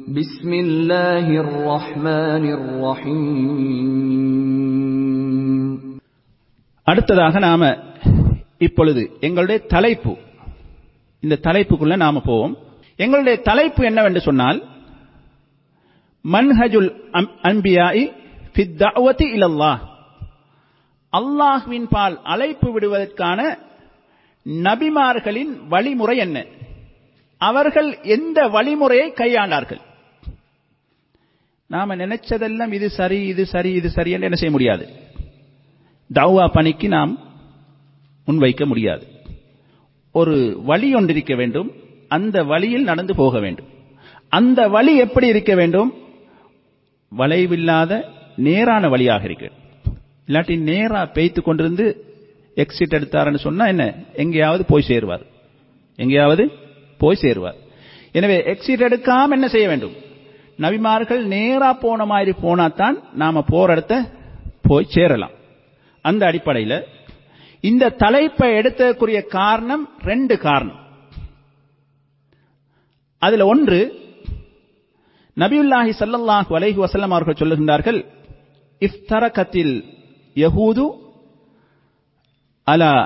بسم الله الرحمن الرحيم அடுத்ததாக நாம இப்பொழுது எங்களுடைய தலைப்பு இந்த தலைப்புக்குள்ள நாம போவோம் எங்களுடைய தலைப்பு என்னவென்று சொன்னால் மன்ஹஜுல் அம்- அன்பியாஇ ஃபித் தஅவதி இலல்லாஹ் அல்லாஹ்வின் பால் அழைப்பு விடுவதற்கான நபிமார்களின் வழிமுறை என்ன அவர்கள் எந்த வழிமுறையை கையாண்டார்கள் நாம நினைச்சதெல்லாம் இது சரி இது சரி இது சரி என்று என்ன செய்ய முடியாது தௌவா பணிக்கு நாம் முன்வைக்க முடியாது ஒரு வழி ஒன்று இருக்க வேண்டும் அந்த வழியில் நடந்து போக வேண்டும் அந்த வழி எப்படி இருக்க வேண்டும் வளைவில்லாத நேரான வழியாக இருக்க வேண்டும். இல்லாட்டி நேரா பெய்த்து கொண்டிருந்து எக்ஸிட் எடுத்தாருன்னு சொன்னா என்ன எங்கேயாவது போய் சேருவார் எங்கேயாவது போய் சேருவார் எனவே எக்ஸிட் எடுக்காம என்ன செய்ய வேண்டும் நபிமார்கள் நேரா போன மாதிரி போனாதான் நாம போற இடத்த போய் சேரலாம் அந்த அடிப்படையில் இந்த தலைப்பை எடுத்ததற்குரிய காரணம் ரெண்டு காரணம் அதுல ஒன்று நபியுல்லாஹி ஸல்லல்லாஹு அலைஹி வஸல்லம் அவர்கள் சொல்லுகின்றார்கள் இஃப்தரகத்தில் யஹூது அலா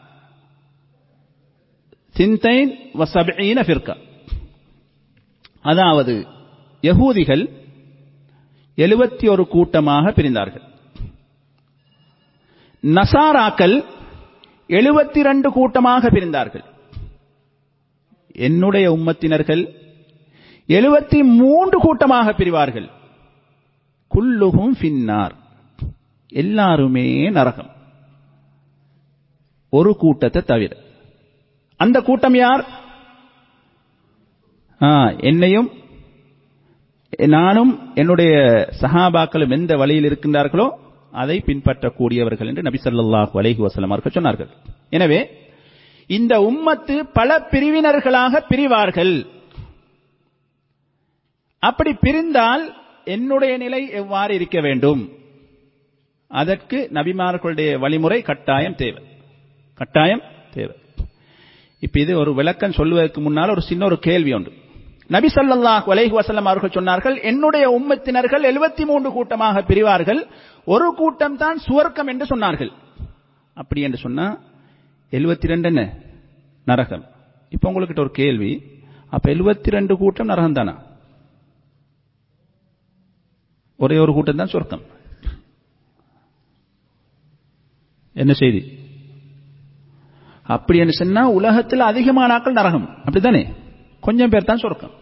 சிந்தைன் வசபீன ஃபிர்கா அதாவது யகூதிகள் எழுபத்தி ஒரு கூட்டமாக பிரிந்தார்கள் நசாராக்கள் எழுபத்தி ரெண்டு கூட்டமாக பிரிந்தார்கள் என்னுடைய உம்மத்தினர்கள் எழுபத்தி மூன்று கூட்டமாக பிரிவார்கள் குல்லுகும் ஃபின்னார் எல்லாருமே நரகம் ஒரு கூட்டத்தை தவிர அந்த கூட்டம் யார் ஆ, என்னையும் நானும் என்னுடைய சஹாபாக்களும் எந்த வழியில் இருக்கின்றார்களோ அதை பின்பற்றக்கூடியவர்கள் என்று நபி ஸல்லல்லாஹு அலைஹி வஸல்லம் அவர்கள் சொன்னார்கள் எனவே இந்த உம்மத்து பல பிரிவினர்களாக பிரிவார்கள் அப்படி பிரிந்தால் என்னுடைய நிலை எவ்வாறு இருக்க வேண்டும் அதற்கு நபிமார்களுடைய வழிமுறை கட்டாயம் தேவை கட்டாயம் தேவை இப்ப இது ஒரு விளக்கம் சொல்வதற்கு முன்னால் ஒரு சின்ன ஒரு கேள்வி உண்டு நபி ஸல்லல்லாஹு அலைஹி வஸல்லம் அவர்கள் சொன்னார்கள் என்னுடைய உம்மத்தினர்கள் 73 கூட்டமாக பிரிவார்கள் ஒரு கூட்டம் தான் சுவர்க்கம் என்று சொன்னார்கள் அப்படி என்று சொன்னா 72 என்ன நரகம் இப்போ உங்ககிட்ட ஒரு கேள்வி அப்ப 72 கூட்டம் நரகம் தானா ஒரே ஒரு கூட்டம் தான் சொர்க்கம் என்ன செய்தி அப்படி என்று சொன்னா உலகத்தில் அதிகமான ஆட்கள் நரகம் அப்படித்தானே கொஞ்சம் பேர் தான் சொர்க்கம்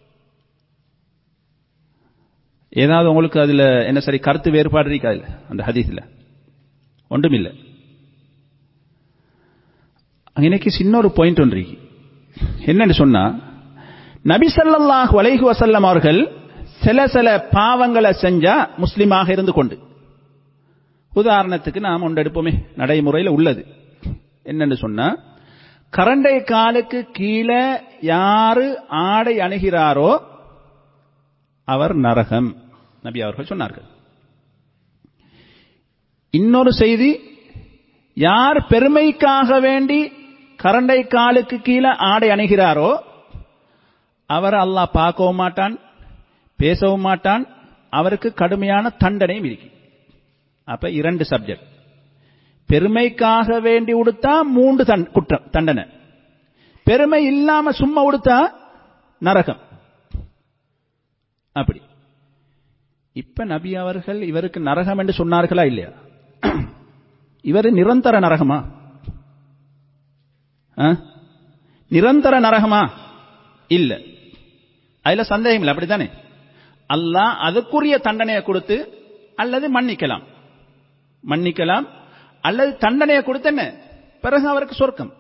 ஏதாவது உங்களுக்கு அதுல என்ன சரி கருத்து வேறுபாடு இருக்கா அதுல அந்த ஹதீஸ்ல ஒன்றுமில்லை இன்னைக்கு சின்ன ஒரு பாயிண்ட் ஒன்று இருக்கு என்னன்னு சொன்னா நபி ஸல்லல்லாஹு அலைஹி வஸல்லம் அவர்கள் சில சில பாவங்களை செஞ்சா முஸ்லிமாக இருந்து கொண்டு உதாரணத்துக்கு நாம் ஒன்று எடுப்போமே நடைமுறையில் உள்ளது என்னன்னு சொன்னா கரண்டை காலுக்கு கீழே யாரு ஆடை அணுகிறாரோ அவர் நரகம் நபி அவர்கள் சொன்னார்கள் இன்னொரு செய்தி யார் பெருமைக்காக வேண்டி கரண்டை காலுக்கு கீழே ஆடை அணுகிறாரோ அவர் அல்லாஹ் பார்க்கவும் மாட்டான் பேசவும் மாட்டான் அவருக்கு கடுமையான தண்டனையும் இருக்கு அப்ப இரண்டு சப்ஜெக்ட் பெருமைக்காக வேண்டி உடுத்தா மூன்று தண்- குற்றம் தண்டனை பெருமை இல்லாம சும்மா உடுத்தா நரகம் அப்படி இப்ப நபி அவர்கள் இவருக்கு நரகம் என்று சொன்னார்களா இல்லையா இவர் நிரந்தர நரகமா ஆ? நிரந்தர நரகமா இல்ல அதுல சந்தேகம் இல்லை அப்படித்தானே அல்லாஹ் அதுக்குரிய தண்டனையை கொடுத்து அல்லது மன்னிக்கலாம் மன்னிக்கலாம் அல்லது தண்டனையை கொடுத்து என்ன பிறகு அவருக்கு சொர்க்கம்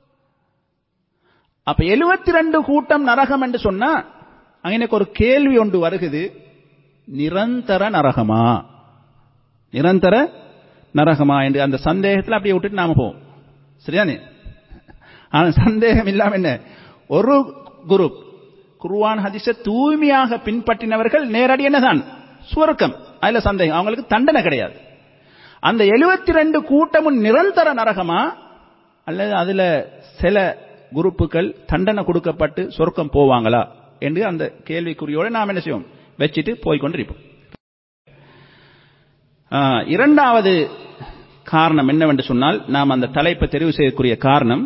அப்ப 72 கூட்டம் நரகம் என்று சொன்னா அங்க எனக்கு ஒரு கேள்வி ஒன்று வருகுது நிரந்தர நரகமா நிரந்தர நரகமா என்று அந்த சந்தேகத்தில் அப்படியே விட்டுட்டு நாம போவோம் சரிதானே ஆனா சந்தேகம் இல்லாம என்ன ஒரு குரூப் குர்ஆன் ஹதீஸை தூய்மையாக பின்பற்றினவர்கள் நேரடி என்னதான் சுவர்க்கம் அதுல சந்தேகம் அவங்களுக்கு தண்டனை கிடையாது அந்த 72 கூட்டமும் நிரந்தர நரகமா அல்லது அதுல சில குரூப்புகள் தண்டனை கொடுக்கப்பட்டு சொர்க்கம் போவாங்களா என்று அந்த கேள்விக்குறியோடு நாம் என்ன செய்வோம் வச்சுட்டு போய்கொண்டிருப்போம் இரண்டாவது காரணம் என்னவென்று சொன்னால் நாம் அந்த தலைப்பை தெரிவு செய்யக்கூடிய காரணம்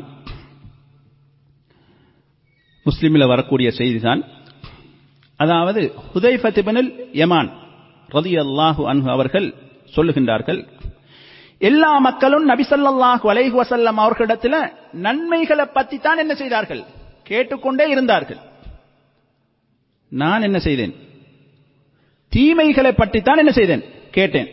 முஸ்லிமில் வரக்கூடிய செய்திதான் அதாவது ஹுதைஃபத்திபனில் யமான் ரதி அல்லாஹு அன்ஹு அவர்கள் சொல்லுகின்றார்கள் எல்லா மக்களும் நபிசல்லாஹு அலைஹு வசல்லம் அவர்களிடத்தில் நன்மைகளை பற்றி தான் என்ன செய்தார்கள் கேட்டுக்கொண்டே இருந்தார்கள் நான் என்ன செய்தேன் தீமைகளை பற்றித்தான் என்ன செய்தேன் கேட்டேன்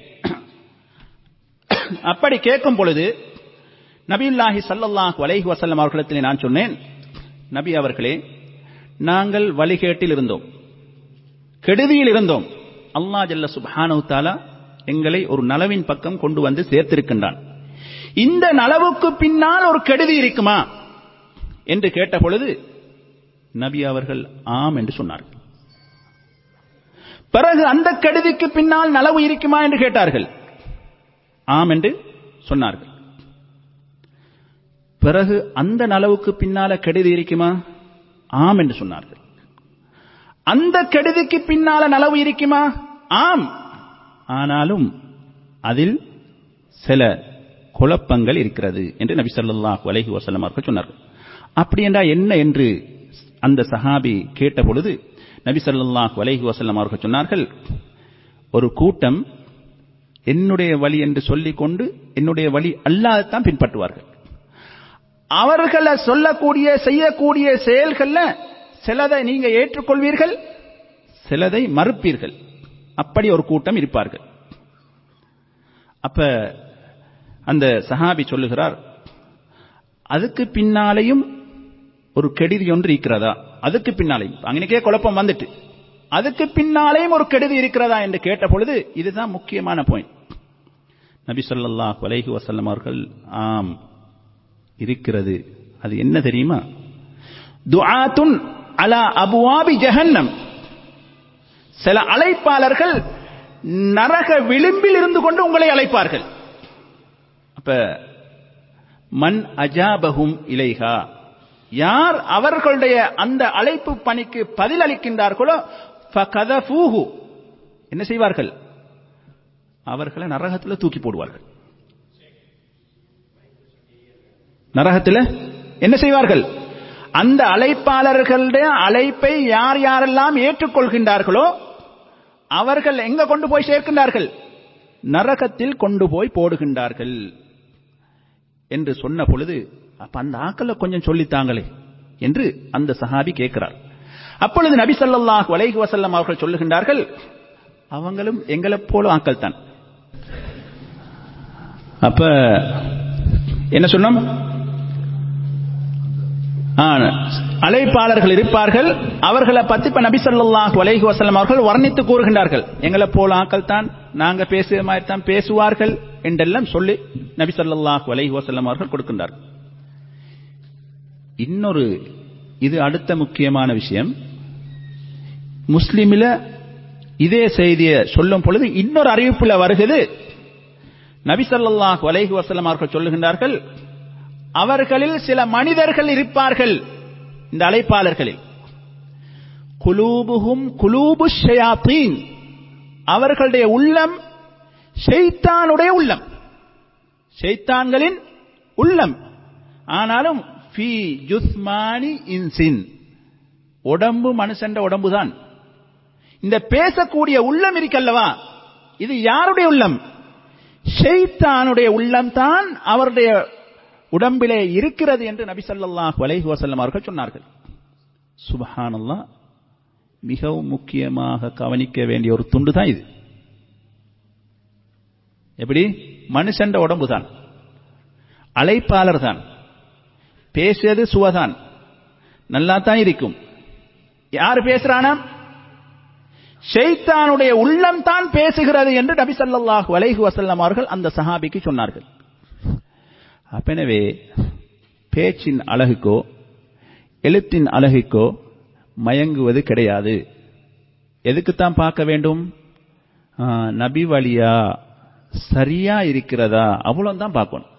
அப்படி கேட்கும் பொழுது நபியுல்லாஹி சல்லல்லாஹு அலைஹி வசல்லம் அவர்களிடத்தில் நான் சொன்னேன் நபி அவர்களே நாங்கள் வழிகேட்டில் இருந்தோம் கெடுதியில் இருந்தோம் அல்லா ஜல்ல சுபானு தாலா எங்களை ஒரு நலவின் பக்கம் கொண்டு வந்து சேர்த்திருக்கின்றான் இந்த நலவுக்கு பின்னால் ஒரு கெடுதி இருக்குமா என்று கேட்ட பொழுது நபி அவர்கள் ஆம் என்று சொன்னார்கள் பிறகு அந்த கெடுதிக்கு பின்னால் நலவு இருக்குமா என்று கேட்டார்கள் ஆம் என்று சொன்னார்கள் பிறகு அந்த நலவுக்கு பின்னால கெடுதி இருக்குமா ஆம் என்று சொன்னார்கள் அந்த கெடுதிக்கு பின்னால நலவு இருக்குமா ஆம் ஆனாலும் அதில் சில குழப்பங்கள் இருக்கிறது என்று நபி ஸல்லல்லாஹு அலைஹி வஸல்லம் அவர்கள் சொன்னார்கள் அப்படி என்றால் என்ன என்று அந்த சஹாபி கேட்ட பொழுது நபி ஸல்லல்லாஹு அலைஹி வஸல்லம் அவர்கள் சொன்னார்கள் ஒரு கூட்டம் என்னுடைய வழி என்று சொல்லிக்கொண்டு என்னுடைய வழி அல்லாதான் பின்பற்றுவார்கள் அவர்களை சொல்லக்கூடிய செய்யக்கூடிய செயல்கள்ல சிலதை நீங்க ஏற்றுக்கொள்வீர்கள் சிலதை மறுப்பீர்கள் அப்படி ஒரு கூட்டம் இருப்பார்கள் அப்ப அந்த சஹாபி சொல்லுகிறார் அதுக்கு பின்னாலேயும் ஒரு கெடுதி ஒன்று இருக்கிறதா அதுக்கு பின்னாலேயும் அங்கனக்கே குழப்பம் வந்துட்டு அதுக்கு பின்னாலேயும் ஒரு கெடுதி இருக்கிறதா என்று கேட்ட பொழுது இதுதான் முக்கியமான பாயிண்ட் நபி ஸல்லல்லாஹு அலைஹி வஸல்லம் அவர்கள் ஆம் இருக்கிறது அது என்ன தெரியுமா துஆத்துன் அலா அபுவாபி ஜஹன்னம் சில அழைப்பாளர்கள் நரக விளிம்பில் இருந்து கொண்டு உங்களை அழைப்பார்கள் அப்ப மன் அஜாபஹும் இலைஹா யார் அவர்களுடைய அந்த அழைப்பு பணிக்கு பதில் அளிக்கின்றார்களோ ஃபகதஃபூஹு என்ன செய்வார்கள் அவர்களை நரகத்தில் தூக்கி போடுவார்கள் நரகத்தில் என்ன செய்வார்கள் அந்த அழைப்பாளர்களுடைய அழைப்பை யார் யாரெல்லாம் ஏற்றுக்கொள்கின்றார்களோ அவர்கள் எங்க கொண்டு போய் சேர்க்கின்றார்கள் நரகத்தில் கொண்டு போய் போடுகின்றார்கள் என்று சொன்ன பொழுது அப்ப அந்த ஆக்களை கொஞ்சம் சொல்லித்தாங்களே என்று அந்த சஹாபி கேட்கிறார் அப்பொழுது நபி ஸல்லல்லாஹு அலைஹி வஸல்லம் அவர்கள் சொல்லுகின்றார்கள் அவங்களும் எங்களை போல ஆக்கள் தான் அப்ப என்ன சொன்னோம் அழைப்பாளர்கள் இருப்பார்கள் அவர்களை பத்தி இப்ப நபி ஸல்லல்லாஹு அலைஹி வஸல்லம் அவர்கள் வர்ணித்து கூறுகின்றார்கள் எங்களை போல ஆக்கள் தான் நாங்க பேசுகிற மாதிரி தான் பேசுவார்கள் என்றெல்லாம் சொல்லி நபி ஸல்லல்லாஹு அலைஹி வஸல்லம் அவர்கள் கொடுக்கின்றார்கள் இன்னொரு இது அடுத்த முக்கியமான விஷயம் முஸ்லிமில இதே செய்தியை சொல்லும் பொழுது இன்னொரு அறிவிப்புல வருகிறது நபி ஸல்லல்லாஹு அலைஹி வஸல்லம் அவர்கள் சொல்லுகின்றார்கள் அவர்களில் சில மனிதர்கள் இருப்பார்கள் இந்த அழைப்பாளர்களில் குலூபுகும் குலூபு ஷயாத்தீன் அவர்களுடைய உள்ளம் ஷைத்தானுடைய உள்ளம் ஷைத்தான்களின் உள்ளம் ஆனாலும் ஃபி ஜுஸ்மானி இன்சின் உடம்பு மனுஷண்ட உடம்பு தான் இந்த பேசக்கூடிய உள்ளம் இருக்கல்லவா இது யாருடைய உள்ளம் ஷெய்தானுடைய உள்ளம் தான் அவருடைய உடம்பிலே இருக்கிறது என்று நபி ஸல்லல்லாஹு அலைஹி வஸல்லம் அவர்கள் சொன்னார்கள் சுபஹானல்லாஹ் மிகவும் முக்கியமாக கவனிக்க வேண்டிய ஒரு துண்டு தான் இது எப்படி மனுஷண்ட உடம்பு தான் அழைப்பாளர் தான் பேசியது சுவதான் நல்லா தான் இருக்கும் யார் பேசுறானா ஷெய்தானுடைய உள்ளம் தான் பேசுகிறது என்று நபி ஸல்லல்லாஹு அலைஹி வஸல்லம் அவர்கள் அந்த சஹாபிக்கு சொன்னார்கள் அப்பெனவே பேச்சின் அழகுக்கோ எழுத்தின் அழகுக்கோ மயங்குவது கிடையாது எதுக்குத்தான் பார்க்க வேண்டும் நபி வழியா சரியா இருக்கிறதா அவ்வளவுதான் பார்க்கணும்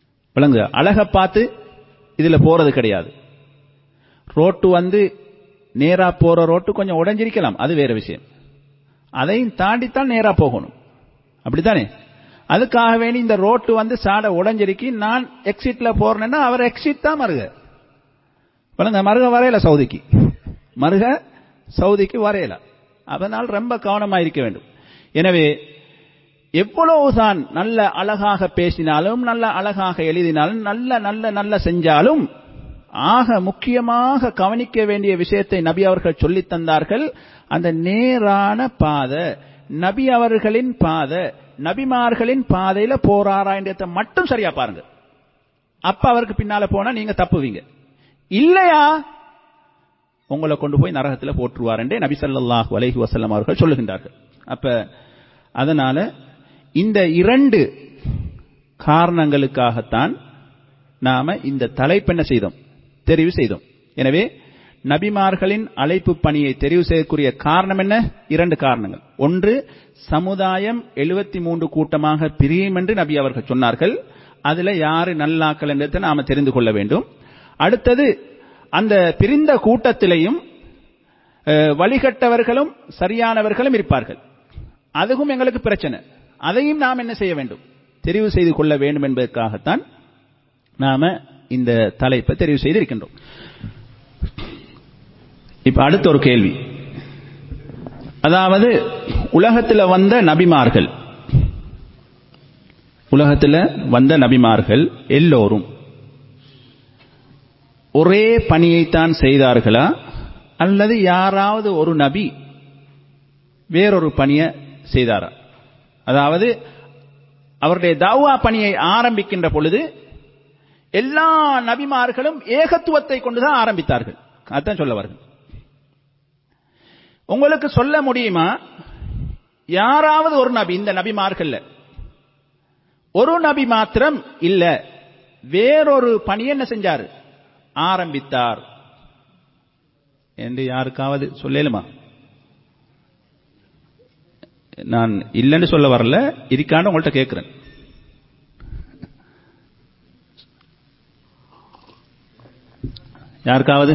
விளங்கு அழக பார்த்து இதுல போறது கிடையாது ரோட்டு வந்து நேரா போற ரோட்டு கொஞ்சம் உடைஞ்சிருக்கலாம் அது வேற விஷயம் அதையும் தாண்டித்தான் நேரா போகணும் அப்படித்தானே அதுக்காக வேண்டி இந்த ரோட்டு வந்து சாட உடைஞ்சிருக்கி நான் எக்ஸிட்ல போறேன்னா அவர் எக்ஸிட் தான் மருக வழங்க மருக வரையல சவுதிக்கு மருக சவுதிக்கு வரையல அதனால் ரொம்ப கவனமா இருக்க வேண்டும் எனவே எவ்வளவுதான் நல்ல அழகாக பேசினாலும் நல்ல அழகாக எழுதினாலும் நல்ல நல்ல நல்ல செஞ்சாலும் ஆக முக்கியமாக கவனிக்க வேண்டிய விஷயத்தை நபி அவர்கள் சொல்லித் தந்தார்கள் அந்த நேரான பாதை நபி அவர்களின் பாதை நபிமார்களின் பாதையில போராராயன்றதை மட்டும் சரியா பாருங்க அப்ப அவருக்கு பின்னால போனா நீங்க தப்புவீங்க இல்லையா உங்களை கொண்டு போய் நரகத்துல போட்டுருவார் என்றே நபி ஸல்லல்லாஹு அலைஹி வஸல்லம் அவர்கள் சொல்லுகின்றார்கள் அப்ப அதனால இந்த இரண்டு காரணங்களுக்காகத்தான் நாம இந்த தலைப்பு என்ன செய்தோம் தெரிவு செய்தோம் எனவே நபிமார்களின் அழைப்பு பணியை தெரிவு செய்யக்கூடிய காரணம் என்ன இரண்டு காரணங்கள் ஒன்று சமுதாயம் எழுபத்தி மூன்று கூட்டமாக பிரியும் என்று நபி அவர்கள் சொன்னார்கள் அதுல யாரு நல்லாக்கள் என்றதை நாம தெரிந்து கொள்ள வேண்டும் அடுத்தது அந்த பிரிந்த கூட்டத்திலையும் அஹ், வழிகட்டவர்களும் சரியானவர்களும் இருப்பார்கள் அதுவும் எங்களுக்கு பிரச்சனை அதையும் நாம் என்ன செய்ய வேண்டும் தெரிவு செய்து கொள்ள வேண்டும் என்பதற்காகத்தான் நாம இந்த தலைப்பை தெரிவு செய்திருக்கின்றோம் இப்ப அடுத்த ஒரு கேள்வி அதாவது உலகத்தில் வந்த நபிமார்கள் உலகத்தில் வந்த நபிமார்கள் எல்லோரும் ஒரே பணியைத்தான் செய்தார்களா அல்லது யாராவது ஒரு நபி வேறொரு பணியை செய்தாரா அதாவது அவருடைய தாவா பணியை ஆரம்பிக்கின்ற பொழுது எல்லா நபிமார்களும் ஏகத்துவத்தை கொண்டுதான் ஆரம்பித்தார்கள் அதான் சொல்ல வருது உங்களுக்கு சொல்ல முடியுமா யாராவது ஒரு நபி இந்த நபிமார்கள்ல ஒரு நபி மாத்திரம் இல்ல வேறொரு பணியை என்ன செஞ்சாரு ஆரம்பித்தார் என்று யாருக்காவது சொல்லலுமா நான் இல்லைன்னு சொல்ல வரல இருக்கான்னு உங்கள்கிட்ட கேட்கிறேன் யாருக்காவது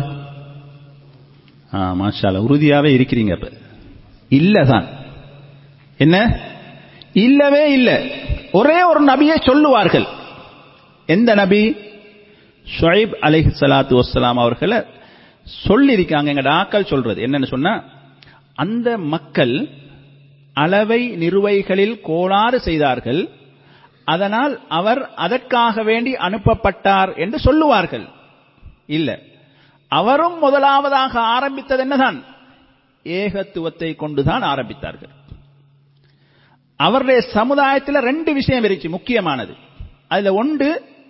ஆ மாஷால உறுதியாவே இருக்கிறீங்க அப்ப இல்லதான் என்ன இல்லவே இல்லை ஒரே ஒரு நபியை சொல்லுவார்கள் எந்த நபி ஷுஐப் அலைஹி ஸலாத்து வஸ்ஸலாம் அவர்களை சொல்லியிருக்காங்க எங்க ஆக்கள் சொல்றது என்னன்னு சொன்னா அந்த மக்கள் அளவை நிறுவைகளில் கோளாறு செய்தார்கள் அதனால் அவர் அதற்காக வேண்டி அனுப்பப்பட்டார் என்று சொல்லுவார்கள் இல்ல அவரும் முதலாவதாக ஆரம்பித்தது என்னதான் ஏகத்துவத்தை கொண்டுதான் ஆரம்பித்தார்கள் அவருடைய சமுதாயத்தில் ரெண்டு விஷயம் இருந்துச்சு முக்கியமானது அதுல ஒன்று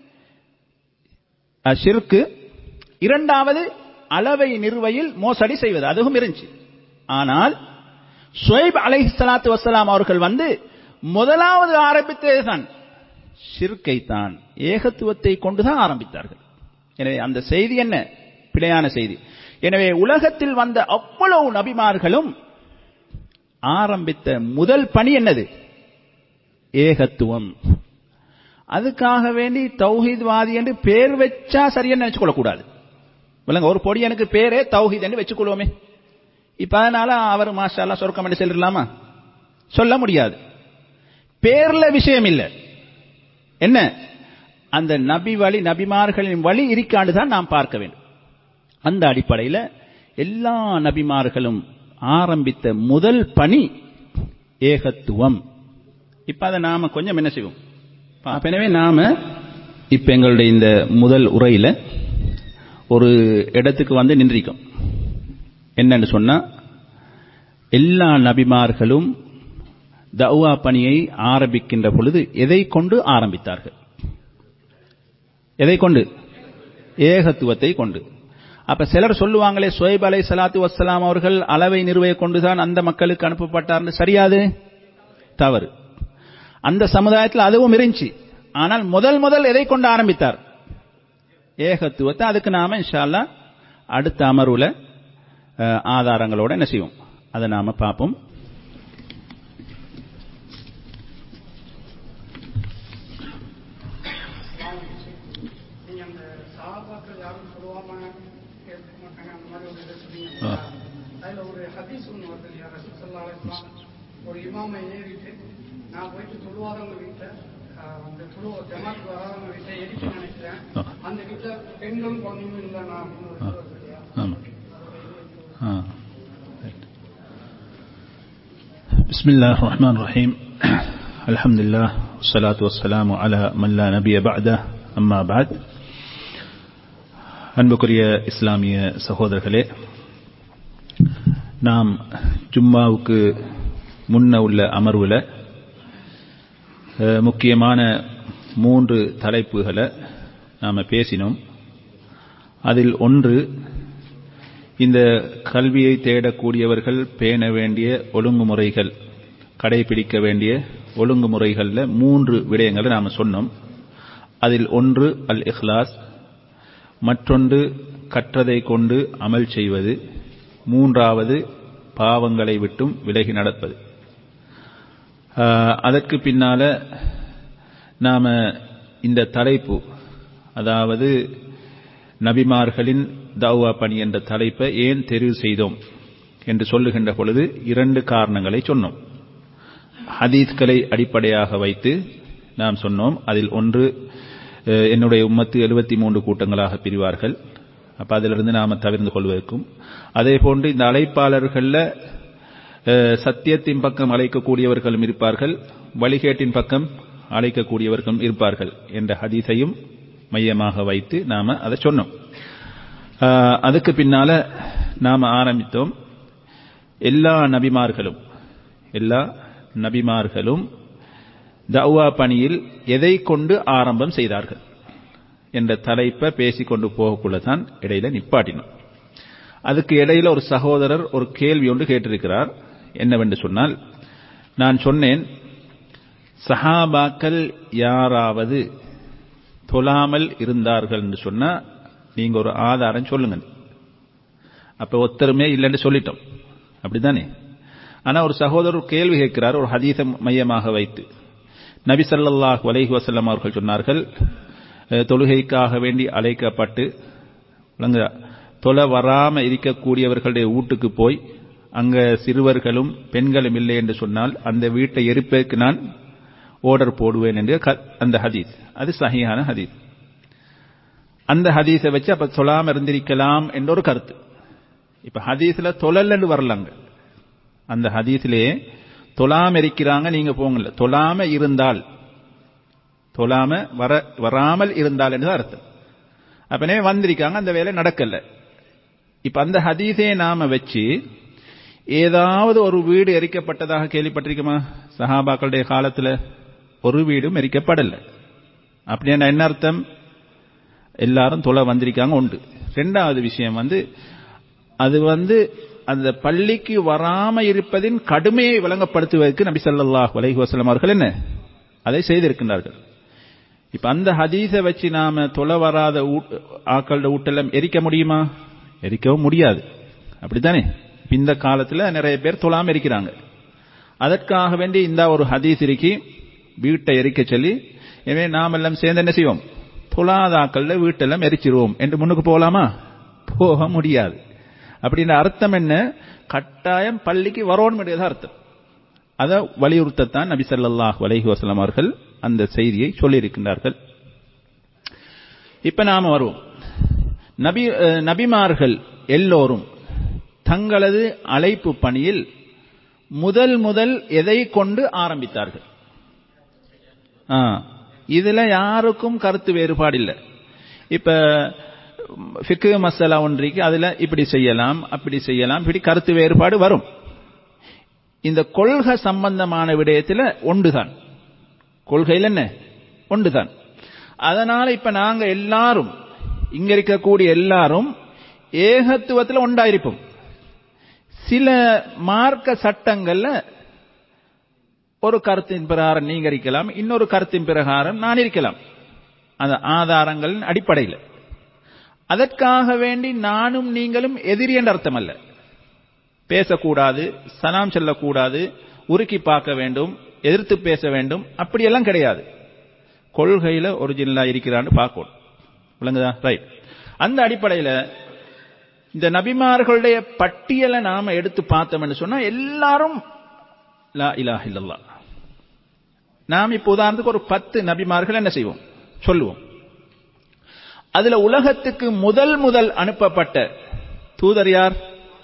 அஹ், ஷிர்கு இரண்டாவது அளவை நிறுவையில் மோசடி செய்வது அதுவும் இருந்துச்சு ஆனால் ஷுவைப் அலைஹிஸ்ஸலாத்து வஸ்ஸலாம் அவர்கள் வந்து முதலாவது ஆரம்பித்ததுதான் ஷிர்கை தான் ஏகத்துவத்தை கொண்டுதான் ஆரம்பித்தார்கள் எனவே அந்த செய்தி என்ன பிழையான செய்தி எனவே உலகத்தில் வந்த அவ்வளவு நபிமார்களும் ஆரம்பித்த முதல் பணி என்னது ஏகத்துவம் அதுக்காக வேண்டி தௌஹீத்வாதி என்று பேர் வச்சா சரியா நினைச்சு கூடாது விளங்க ஒரு பொடியனுக்கு பேரே தௌஹீத் என்று வச்சுக்கொள்வோமே இப்ப அதனால அவர் மாஷால்லா சொர்க்கம் என்று சொல்லிடலாமா சொல்ல முடியாது பேர்ல விஷயம் இல்லை என்ன அந்த நபி வழி நபிமார்களின் வழி இருக்காண்டு தான் நாம் பார்க்க வேண்டும் அந்த அடிப்படையில் எல்லா நபிமார்களும் ஆரம்பித்த முதல் பணி ஏகத்துவம் இப்ப அதை நாம கொஞ்சம் என்ன செய்வோம் அப்ப எனவே நாம இப்ப எங்களுடைய இந்த முதல் உரையில ஒரு இடத்துக்கு வந்து நின்றிருக்கோம் என்னன்னு சொன்னா எல்லா நபிமார்களும் தௌவா பணியை ஆரம்பிக்கின்ற பொழுது எதை கொண்டு ஆரம்பித்தார்கள் எதை கொண்டு ஏகத்துவத்தை கொண்டு அப்ப சிலர் சொல்லுவாங்களே சுவைப் அலை சலாத்து வசலாம் அவர்கள் அளவை நிறுவையை கொண்டுதான் அந்த மக்களுக்கு அனுப்பப்பட்டார்னு சரியாது தவறு அந்த சமுதாயத்தில் அதுவும் இருந்துச்சு ஆனால் முதல் முதல் எதை கொண்டு ஆரம்பித்தார் ஏகத்துவத்தை அதுக்கு நாம இன்ஷா அல்லாஹ் அடுத்த அமர்வுல அஹ், ஆதாரங்களோட என்ன செய்வோம் அதை நாம பார்ப்போம் நீங்க அந்த சாபாக்கள் யாரும் சொல்லுவாம கேட்க மாட்டாங்க அந்த மாதிரி ஒரு இதை சொன்னீங்க ஆ. ஹதீஸ் ஒன்று வருது இல்லையா ரசூல் ஸல்லல்லாஹு அலைஹி வஸல்லம் ஒரு இமாமை ஏறிட்டு நான் போயிட்டு தொழுவாதவங்க வீட்டில் அந்த தொழு ஜமாத் வராதவங்க வீட்டை எரிக்க நினைக்கிறேன் ஆ. அந்த வீட்டில் பெண்களும் குழந்தைங்களும் இல்லை நான் அப்படின்னு ஒரு இது வருது இல்லையா ஆமா ஆ ரைட். بسم الله الرحمن الرحيم الحمد لله والصلاة والسلام على من لا نبي بعده أما بعد அன்புக்குரிய இஸ்லாமிய சகோதரர்களே நாம் ஜும்மாவுக்கு முன்ன உள்ள அமர்வில் அஹ், முக்கியமான மூன்று தலைப்புகளை நாம் பேசினோம் அதில் ஒன்று இந்த கல்வியை தேடக்கூடியவர்கள் பேண வேண்டிய ஒழுங்குமுறைகள் கடைபிடிக்க வேண்டிய ஒழுங்குமுறைகளில் மூன்று விடயங்களை நாம் சொன்னோம் அதில் ஒன்று அல் இஹ்லாஸ் மற்றொன்று கற்றதை கொண்டு அமல் செய்வது மூன்றாவது பாவங்களை விட்டும் விலகி நடப்பது ஆஹ், அதற்கு பின்னால நாம இந்த தலைப்பு அதாவது நபிமார்களின் தௌவா பணி என்ற தலைப்பை ஏன் தெரிவு செய்தோம் என்று சொல்லுகின்ற பொழுது இரண்டு காரணங்களை சொன்னோம் ஹதீஸ்களை அடிப்படையாக வைத்து நாம் சொன்னோம் அதில் ஒன்று அஹ், என்னுடைய உம்மத்து எழுபத்தி மூன்று கூட்டங்களாக பிரிவார்கள் அப்ப அதிலிருந்து நாம தவிர்ந்து கொள்வதற்கும் அதே போன்று இந்த அழைப்பாளர்களில் சத்தியத்தின் பக்கம் அழைக்கக்கூடியவர்களும் இருப்பார்கள் வழிகேட்டின் பக்கம் அழைக்கக்கூடியவர்களும் இருப்பார்கள் என்ற ஹதீஸையும் மையமாக வைத்து நாம அதை சொன்னோம் ஆஹ், அதுக்கு பின்னால நாம ஆரம்பித்தோம் எல்லா நபிமார்களும் எல்லா நபிமார்களும் தௌவா பணியில் எதை கொண்டு ஆரம்பம் செய்தார்கள் என்ற தலைப்பை பேசிக்கொண்டு போகக்குள்ள தான் இடையில நிப்பாட்டினோம் அதுக்கு இடையில ஒரு சகோதரர் ஒரு கேள்வி ஒன்று கேட்டிருக்கிறார் என்னவென்று சொன்னால் நான் சொன்னேன் சஹாபாக்கள் யாராவது தொழாமல் இருந்தார்கள் என்று சொன்னா நீங்க ஒரு ஆதாரம் சொல்லுங்க அப்ப ஒத்தருமே இல்லைன்னு சொல்லிட்டோம் அப்படிதானே ஆனா ஒரு சகோதரர் ஒரு கேள்வி கேட்கிறார் ஒரு ஹதீஸ மையமாக வைத்து நபி ஸல்லல்லாஹு அலைஹி வஸல்லம் அவர்கள் சொன்னார்கள் அஹ், தொழுகைக்காக வேண்டி அழைக்கப்பட்டு விளங்குதா? தொலை வராம இருக்கக்கூடியவர்களுடைய வீட்டுக்கு போய் அங்க சிறுவர்களும் பெண்களும் இல்லை என்று சொன்னால் அந்த வீட்டை எரிப்பதற்கு நான் ஓர்டர் போடுவேன் என்று க- அந்த ஹதீஸ் அது சஹீஹான ஹதீஸ் அந்த ஹதீஸை வச்சு அப்ப சொல்லாம இருந்திருக்கலாம் என்ற ஒரு கருத்து இப்ப ஹதீஸ்ல தொழலன்னு வரலாங்க அந்த ஹதீஸ்லயே தொழாம இருக்கிறாங்க நீங்க போங்கல்ல தொழாம இருந்தால் தொழாம வர வராமல் இருந்தால் என்று அர்த்தம் அப்பனே வந்திருக்காங்க அந்த வேலை நடக்கல இப்ப அந்த ஹதீஸை நாம வச்சு ஏதாவது ஒரு வீடு எரிக்கப்பட்டதாக கேள்விப்பட்டிருக்குமா சஹாபாக்களுடைய காலத்துல ஒரு வீடும் எரிக்கப்படல அப்படின்னா என்ன அர்த்தம் எல்லாரும் தொலை வந்திருக்காங்க உண்டு ரெண்டாவது விஷயம் வந்து அது வந்து அந்த பள்ளிக்கு வராம இருப்பதின் கடுமையை விளங்கப்படுத்துவதற்கு நபி ஸல்லல்லாஹு அலைஹி வஸல்லம் அவர்கள் என்ன அதை செய்திருக்கின்றார்கள் இப்ப அந்த ஹதீஸை வச்சு நாம தொலை வராத ஊட்- ஆக்களோட ஊட்டெல்லாம் எரிக்க முடியுமா எரிக்கவும் முடியாது அப்படித்தானே இப்ப இந்த காலத்துல நிறைய பேர் தொழாம இருக்கிறாங்க அதற்காக வேண்டி இந்த ஒரு ஹதீஸ் இருக்கி வீட்டை எரிக்க சொல்லி எனவே நாம் எல்லாம் சேர்ந்து என்ன செய்வோம் தொழாதாக்கள்ல வீட்டெல்லாம் எரிச்சிருவோம் என்று முன்னுக்கு போகலாமா போக முடியாது அப்படின்ற அர்த்தம் என்ன கட்டாயம் பள்ளிக்கு வரணும் முடியாத அர்த்தம் அதை வலியுறுத்தத்தான் நபி ஸல்லல்லாஹு அலைஹி வஸல்லம் அவர்கள் அந்த செய்தியை சொல்லியிருக்கின்றார்கள் இப்ப நாம வருவோம் நபி அஹ், நபிமார்கள் எல்லோரும் தங்களது அழைப்பு பணியில் முதல் முதல் எதை கொண்டு ஆரம்பித்தார்கள் ஆ, இதுல யாருக்கும் கருத்து வேறுபாடு இல்லை இப்ப ஃபிக்கு மசாலா ஒன்றிக்கு அதுல இப்படி செய்யலாம் அப்படி செய்யலாம் இப்படி கருத்து வேறுபாடு வரும் இந்த கொள்கை சம்பந்தமான விடயத்தில் ஒன்றுதான் கொள்கையில் என்ன ஒன்றுதான் அதனால இப்ப நாங்க எல்லாரும் இங்க இருக்கக்கூடிய எல்லாரும் ஏகத்துவத்தில் ஒன்றாயிருப்போம் சில மார்க்க சட்டங்கள்ல ஒரு கருத்தின் பிரகாரம் நீங்க இருக்கலாம் இன்னொரு கருத்தின் பிரகாரம் நான் இருக்கலாம் அந்த ஆதாரங்களின் அடிப்படையில் அதற்காக வேண்டி நானும் நீங்களும் எதிரி என்ற அர்த்தம் அல்ல பேசக்கூடாது சலாம் சொல்லக்கூடாது உருக்கி பார்க்க வேண்டும் எதிர்த்து பேச வேண்டும் அப்படியெல்லாம் கிடையாது கொள்கையில ஒரிஜினலா இருக்கிறான்னு பார்க்கணும் விளங்குதா ரைட் அந்த அடிப்படையில் இந்த நபிமார்களுடைய பட்டியலை நாம எடுத்து பார்த்தோம்னு சொன்னா எல்லாரும் லா இலாஹ இல்லல்லாஹ் நாம் இப்போ உதாரணத்துக்கு ஒரு பத்து நபிமார்கள் என்ன செய்வோம் சொல்லுவோம் அதுல உலகத்துக்கு முதல் முதல் அனுப்பப்பட்ட தூதர் யார்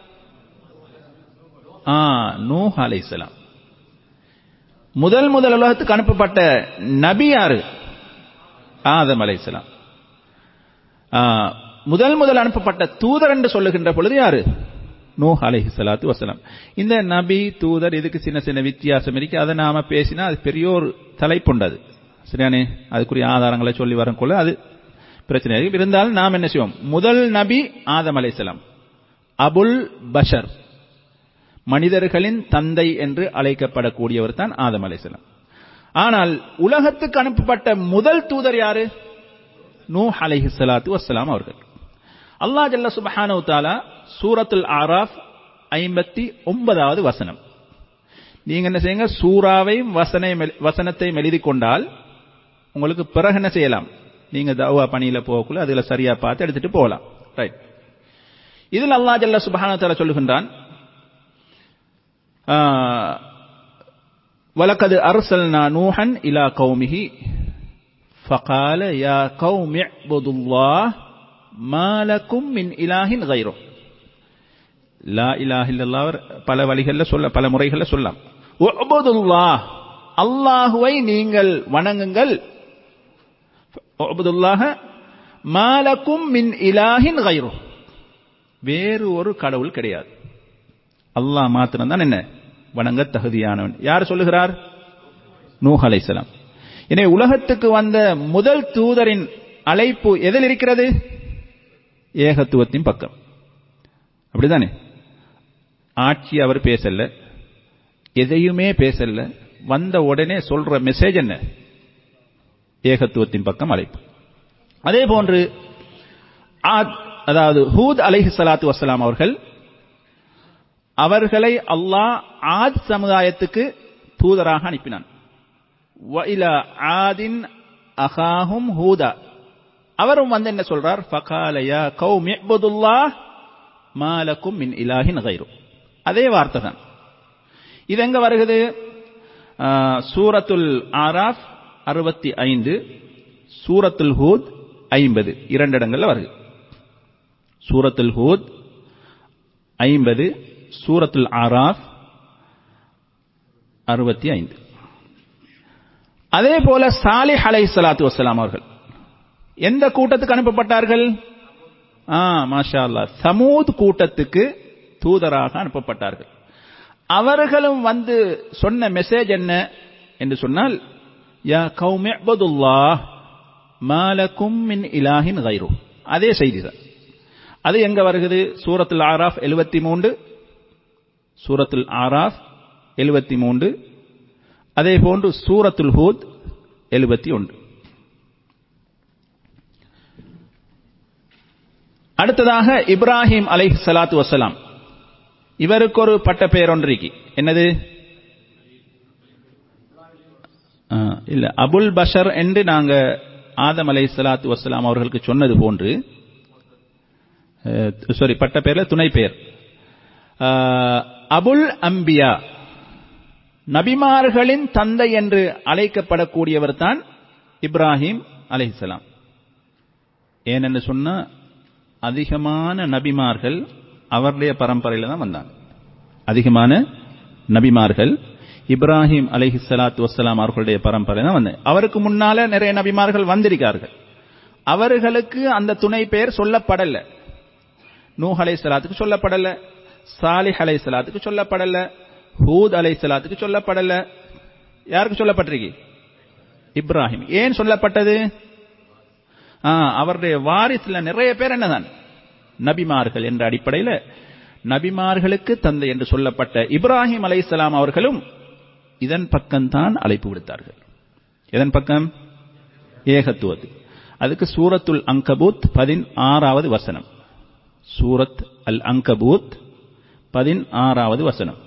ஆ நூஹ் அலைஹிஸ்ஸலாம் முதல் முதல் உலகத்துக்கு அனுப்பப்பட்ட நபி யாரு ஆதம் அலைஹிஸ்ஸலாம் ஆ, முதல் முதல் அனுப்பப்பட்ட தூதர் என்று சொல்லுகின்ற பொழுது யாரு நூஹ் அலைஹி ஸலாத்து வஸலாம் இந்த நபி தூதர் இதுக்கு சின்ன சின்ன வித்தியாசம் இருக்கு அதை நாம பேசினா அது பெரிய ஒரு தலைப்புண்டது சரியானே அதுக்குரிய ஆதாரங்களை சொல்லி வரக்குள்ள அது பிரச்சனை இருக்கு இருந்தாலும் நாம் என்ன செய்வோம் முதல் நபி ஆதம் அலைஹிஸ்ஸலாம் அபுல் பஷர் மனிதர்களின் தந்தை என்று அழைக்கப்படக்கூடியவர் தான் ஆதம் அலைஹிஸ்ஸலாம் ஆனால் உலகத்துக்கு அனுப்பப்பட்ட முதல் தூதர் யாரு நூஹ் அலைஹி ஸலாத்து வஸ்ஸலாம் அவர்கள் அல்லாஹ் ஜல்ல சுப்ஹானஹு தஆலா சூரத்துல் ஆராஃப் ஐம்பத்தி ஒன்பதாவது வசனம் நீங்க என்ன செய்யுங்க சூறாவையும் வசனை வசனத்தையும் எழுதி கொண்டால் உங்களுக்கு பிறகு என்ன செய்யலாம் நீங்க தவா பணியில போகக்குள்ள அதுல சரியா பார்த்து எடுத்துட்டு போகலாம் ரைட் இதில் அல்லாஹ் ஜல்ல சுப்ஹானஹு தஆலா சொல்லுகின்றான் وَلَقَدْ أَرْسَلْنَا نُوحًا إِلَى قَوْمِهِ فَقَالَ يَا قَوْمِ اعْبُدُوا اللَّهَ مَا لَكُمْ مِنْ إِلَٰهٍ غَيْرُهُ லா இலாஹ இல்லல்லாஹ் பல வழிகள்ல சொல்ல பல முறைகள்ல சொல்லலாம் உஅ்புதுல்லாஹ் அல்லாஹுவை நீங்கள் வணங்குங்கள் உஅ்புதுல்லாஹ மாலக்கும் மின் இலாஹின் கைரு வேறு ஒரு கடவுள் கிடையாது அல்லாஹ் மாத்திரம் தான் என்ன வணங்க தகுதியானவன் யார் சொல்லுகிறார் நூஹ் அலைஹிஸ்ஸலாம் எனவே உலகத்துக்கு வந்த முதல் தூதரின் அழைப்பு எதில் இருக்கிறது ஏகத்துவத்தின் பக்கம் அப்படிதானே ஆட்சி அவர் பேசல எதையுமே பேசல வந்த உடனே சொல்ற மெசேஜ் என்ன ஏகத்துவத்தின் பக்கம் அழைப்பு அதே போன்று ஆத் அதாவது ஹூத் அலைஹி ஸலாத்து வஸ்ஸலாம் அவர்கள் அவர்களை அல்லாஹ் ஆத் சமுதாயத்துக்கு தூதராக அனுப்பினான் வஇலா ஆதின் அகாஹும் ஹூதா அவரும் வந்து என்ன சொல்றார் ஃபகால யா கௌமி இஅ்புதுல்லாஹ் மாலக்கும் மின் இலாஹின் கைரு அதே வார்த்தை தான் இது எங்க வருகிறது ஆ, சூரத்துல் ஆராஃப் அறுபத்தி ஐந்து சூரத்துல் ஹூத் ஐம்பது இரண்டு இடங்கள்ல வருது சூரத்துல் ஹூத் ஐம்பது சூரத்துல் ஆராஃப் அறுபத்தி ஐந்து அதே போல சாலிஹ் அலைஹி ஸலாத்து வஸ்ஸலாம் அவர்கள் எந்த கூட்டத்துக்கு அனுப்பப்பட்டார்கள் ஆ மாஷா அல்லாஹ் சமூத் கூட்டத்துக்கு தூதராக அனுப்பப்பட்டார்கள் அவர்களும் வந்து சொன்ன மெசேஜ் என்ன என்று சொன்னால் யா கௌமி இஅ்புதுல்லாஹ் மாலக்கும் மின் இலாஹின் கைரு அதே செய்தி தான் அது எங்க வருகிறது சூரத்துல் ஆராஃப் 73 சூரத்துல் ஆராஃப் 73 அதே போன்று சூரத்துல் ஹூத் 71 அடுத்ததாக இப்ராஹிம் அலைஹி ஸலாத்து வஸலாம் இவருக்கு ஒரு பட்ட பெயர் ஒன்று இருக்கு என்னது ஆ, இல்ல அபுல் பஷர் என்று நாங்க ஆதம் அலைஹி ஸலாத்து வஸலாம் அவர்களுக்கு சொன்னது போன்று சாரி பட்ட பெயர்ல துணை பெயர் ஆ, அபுல் அம்பியா நபிமார்களின் தந்தை என்று அழைக்கப்படக்கூடியவர் தான் இப்ராஹிம் அலைஹிஸ்ஸலாம் ஏனென்று சொன்னா அதிகமான நபிமார்கள் அவருடைய பரம்பரையில தான் வந்தாங்க அதிகமான நபிமார்கள் இப்ராஹிம் அலைஹி ஸலாத்து வஸ்ஸலாம் அவர்களுடைய பரம்பரை தான் வந்தாங்க அவருக்கு முன்னால நிறைய நபிமார்கள் வந்திருக்கார்கள் அவர்களுக்கு அந்த துணை பெயர் சொல்லப்படல நூஹ் அலை சலாத்துக்கு சொல்லப்படல சாலிஹ் அலை சலாத்துக்கு சொல்லப்படல ஹூத் அலை சலாத்துக்கு சொல்லப்படல யாருக்கு சொல்லப்பட்டிருக்கு இப்ராஹிம் ஏன் சொல்லப்பட்டது ஆ, அவருடைய வாரிசுல நிறைய பேர் என்னதான் நபிமார்கள் என்ற அடிப்படையில் நபிமார்களுக்கு தந்தை என்று சொல்லப்பட்ட இப்ராஹிம் அலைஹிஸ்ஸலாம் அவர்களும் இதன் பக்கம்தான் அழைப்பு விடுத்தார்கள் எதன் பக்கம் ஏகத்துவது அதுக்கு சூரத்துல் அங்கபூத் பதினாறாவது வசனம் சூரத் அல் அங்கபூத் பதினாறாவது வசனம்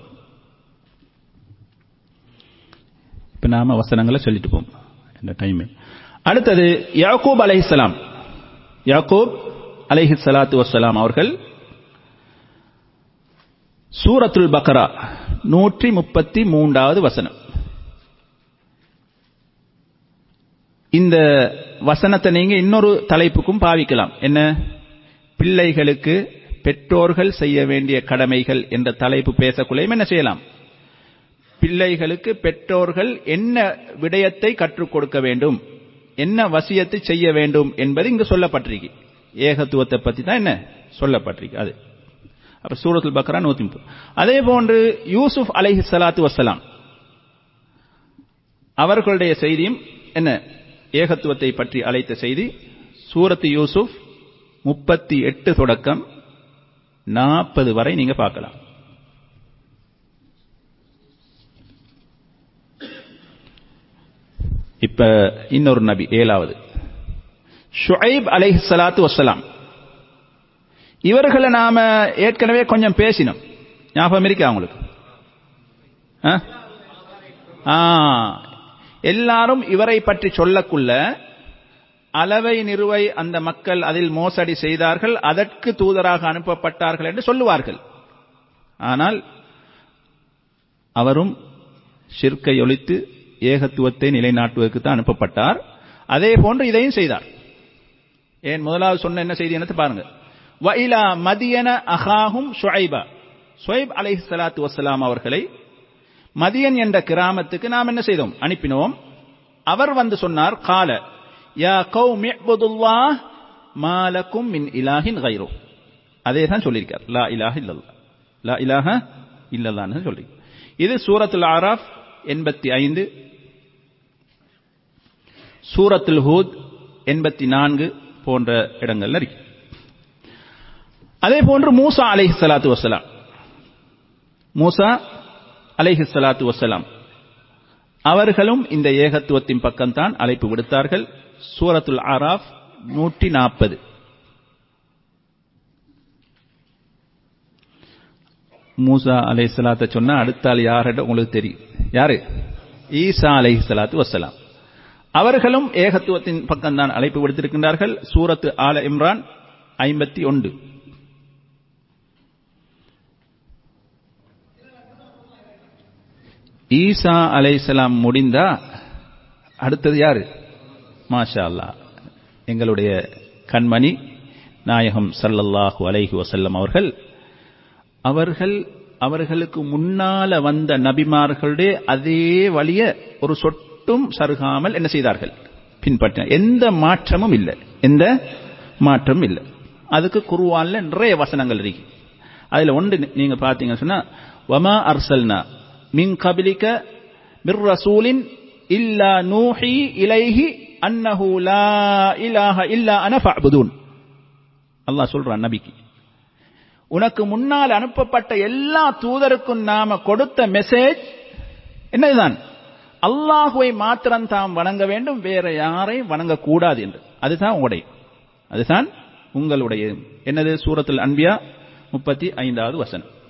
இப்ப நாம வசனங்களை சொல்லிட்டு போம் இந்த டைம் அடுத்தது யாக்கூப் அலைஹிஸ்ஸலாம் யாக்கூப் அலைஹி ஸலாத்து வஸ்ஸலாம் அவர்கள் சூரத்துல் பக்ரா நூற்றி முப்பத்தி மூன்றாவது வசனம் இந்த வசனத்தை நீங்க இன்னொரு தலைப்புக்கும் பாவிக்கலாம் என்ன பிள்ளைகளுக்கு பெற்றோர்கள் செய்ய வேண்டிய கடமைகள் என்ற தலைப்பு பேசக்குள்ளையும் என்ன செய்யலாம் பிள்ளைகளுக்கு பெற்றோர்கள் என்ன விடயத்தை கற்றுக் கொடுக்க வேண்டும் என்ன வசியத்தை செய்ய வேண்டும் என்பது இங்கு சொல்லப்பட்டிருக்கு ஏகத்துவத்தை பத்தி தான் என்ன சொல்லப்பட்டிருக்கு அது அப்ப சூரத்துல் பக்ரா நூத்தி முப்பது அதே போன்று யூசுப் அலைஹி சலாத்து வசலாம் அவர்களுடைய செய்தியும் என்ன ஏகத்துவத்தை பற்றி அழைத்த செய்தி சூரத்து யூசுப் முப்பத்தி எட்டு தொடக்கம் நாற்பது வரை நீங்க பார்க்கலாம் இப்ப இன்னொரு நபி ஏழாவது ஷுஐப் அலைஹி சலாத்து வசலாம் இவர்களை நாம ஏற்கனவே கொஞ்சம் பேசினோம் ஞாபகம் இருக்கா உங்களுக்கு ஆ? ஆ, எல்லாரும் இவரை பற்றி சொல்லக்குள்ள அளவை நிறுவை அந்த மக்கள் அதில் மோசடி செய்தார்கள் அதற்கு தூதராக அனுப்பப்பட்டார்கள் என்று சொல்லுவார்கள் ஆனால் அவரும் ஷிர்க்கை ஒழித்து ஏகத்துவத்தை நிலைநாட்டுவதற்கு தான் அனுப்பப்பட்டார் அதே போன்று இதையும் செய்தார் ஏன் முதலாவது சொன்ன என்ன செய்தி என்னத்தை பாருங்க வஇலா மதியன அகாஹும் ஷுஐபா ஷுஐப் அலைஹி ஸலாத்து வஸ்ஸலாம் அவர்களை மதியன் என்ற கிராமத்துக்கு நாம் என்ன செய்தோம் அனுப்பினோம் அவர் வந்து சொன்னார் கால யா கௌமி இஅ்புதுல்லாஹ் மா லக்கும் மின் இலாஹின் கைரு அதே தான் சொல்லியிருக்கார் லா இலாஹ இல்லல்லா லா இலாஹ இல்லல்லான்னு சொல்லி இது சூரத்துல் ஆராஃப் எண்பத்தி ஐந்து சூரத்துல் ஹூத் எண்பத்தி நான்கு போன்ற இடங்கள்ல இருக்கு அதே போன்று மூசா அலைஹி ஸலாத்து வஸலாம் மூசா அலைஹி ஸலாத்து வஸலாம் அவர்களும் இந்த ஏகத்துவத்தின் பக்கம்தான் அழைப்பு விடுத்தார்கள் சூரத்துல் ஆராஃப் நூற்றி நாற்பது மூசா அலை சலாத்தை சொன்னா அடுத்த ஆள் யார்கிட்ட உங்களுக்கு தெரியும் யாரு ஈசா அலை சலாத்து வசலாம் அவர்களும் ஏகத்துவத்தின் பக்கம்தான் அழைப்பு விடுத்திருக்கின்றார்கள் சூரத்து ஆல இம்ரான் ஐம்பத்தி ஒன்று ஈசா அலைசலாம் முடிந்தா அடுத்தது யாரு மாஷா அல்லாஹ் எங்களுடைய கண்மணி நாயகம் ஸல்லல்லாஹு அலைஹி வஸல்லம் அவர்கள் அவர்கள் அவர்களுக்கு முன்னால வந்த நபிமார்களுடைய அதே வழிய ஒரு சொட்டும் சருகாமல் என்ன செய்தார்கள் பின்பற்ற எந்த மாற்றமும் இல்லை எந்த மாற்றமும் இல்லை அதுக்கு குருவான்ல நிறைய வசனங்கள் இருக்கு அதுல ஒன்று நீங்க பாத்தீங்கன்னு சொன்னா வமா அர்சல்னா மின் கபிலிக்க மிர் ரசூலின் இல்லா நூஹி இலைஹி அன்னஹு லா இலாஹ இல்லா அன ஃபஅபுதூன் அல்லாஹ் சொல்றான் நபிக்கு உனக்கு முன்னால் அனுப்பப்பட்ட எல்லா தூதருக்கும் நாம கொடுத்த மெசேஜ் என்னதுதான் அல்லாஹுவை மாத்திரம் தாம் வணங்க வேண்டும் வேற யாரையும் வணங்கக்கூடாது என்று அதுதான் உங்களுடைய அதுதான் உங்களுடைய என்னது சூரத்துல் அன்பியா முப்பத்தி ஐந்தாவது வசனம்